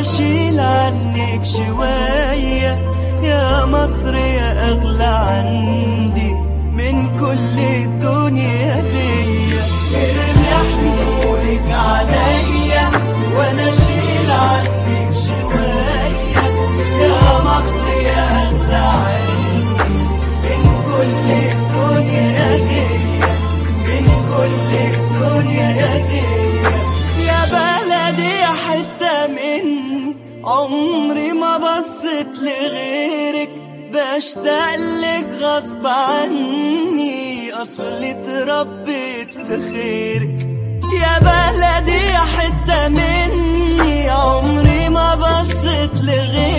اشيل عنك شوية يا مصر يا اغلى عندي من كل الدنيا دي ارمي حمولك عليا وانا اشيل عنك شوية يا مصر يا اغلى عندي من كل الدنيا دي من كل الدنيا دي يا بلدي يا حتة مني عمري ما بصيت لغيرك بشتاق لك غصب عني اصلي اتربيت في خيرك يا بلدي يا حتة مني عمري ما بصيت لغيرك